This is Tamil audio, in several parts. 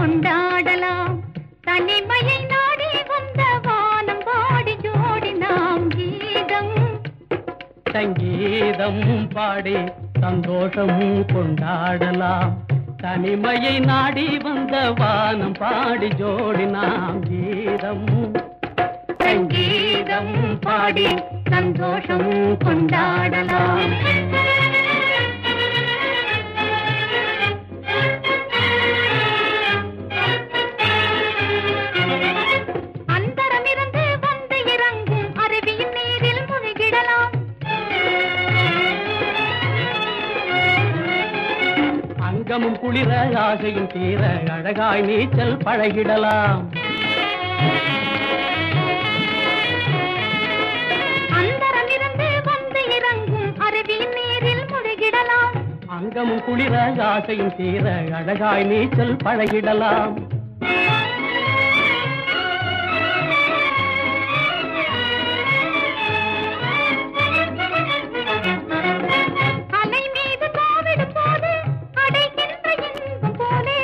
கொண்டாடலாம் தனிமையை நாடி வந்த வானம் பாடி ஜோடி நாம் கீதம் சங்கீதம் பாடி சந்தோஷம் கொண்டாடலாம் தனிமையை நாடி வந்த வானம் பாடி ஜோடி நாம் கீதம் சங்கீதம் பாடி சந்தோஷம் கொண்டாடலாம் அந்தரமிருந்து வந்து இறங்கும் அருவியின் நீரில் முழுகிடலாம் அங்கமும் குளிர ஆசையும் தீர அழகாய் நீச்சல் பழகிடலாம் அந்தரமிருந்து வந்து இறங்கும் அருவியின் நீரில் முழுகிடலாம் அங்கமும் குளிர ஆசையும் தீர அழகாய் நீச்சல் பழகிடலாம் அலை மீது தாவிடும் போது அடைகின்ற இன்பம் போலே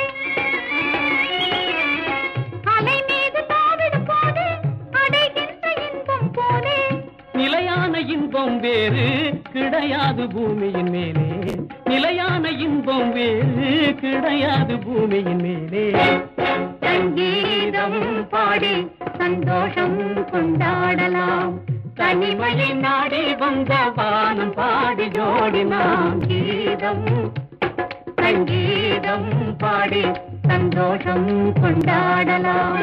அலை மீது தாவிடும் போது அடைகின்ற இன்பம் போலே நிலையான இன்பம் வேறு கிடையாது பூமியின் மேலே நிலையான இன்பம் வேறு கிடையாது பூமியின் மேலே சங்கீதம் பாடி சந்தோஷம் கொண்டாடலாம் தனிமையை நாடி வந்த வானம் பாடி ஜோடி நாம் கீதம் சங்கீதம் பாடி சந்தோஷம் கொண்டாடலாம்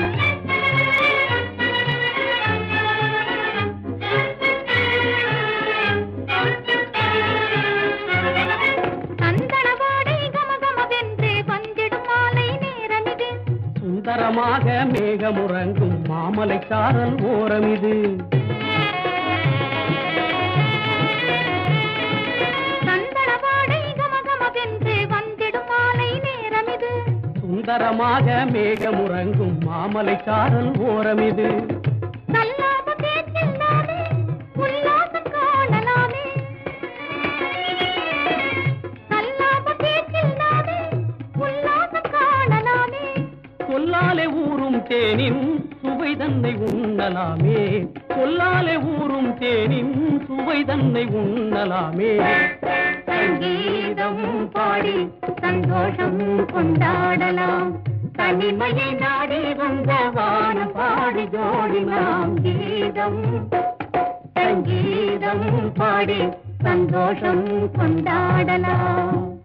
சந்தனவாடை கமகமவென்று வந்திடும் மாலை நேரமிது சுந்தரமாக மேகமுறங்கும் மாமலை சாரல் ஓரம் இது சந்தனவாடை கமகமவென்று வந்திடும் மாலை நேரமிது சுந்தரமாக மேகமுறங்கும் மாமலை சாரல் ஓரம் இது சல்லாப பேச்சில்லாமே உல்லாசம் காணலாமே சல்லாப பேச்சில்லாமே உல்லாசம் காணலாமே சொல்லாலே ஊறும் தேனின் சுவை தன்னை உண்ணலாமே சொல்லாலே ஊறும் தேனின் சுவை தன்னை உண்ணலாமே சங்கீதம் பாடி சந்தோஷம் கொண்டாடலாம் தனிமையை நாடி வந்த வானம் பாடி ஜோடி நாம் கீதம் சங்கீதம் பாடி சந்தோஷம் கொண்டாடலாம்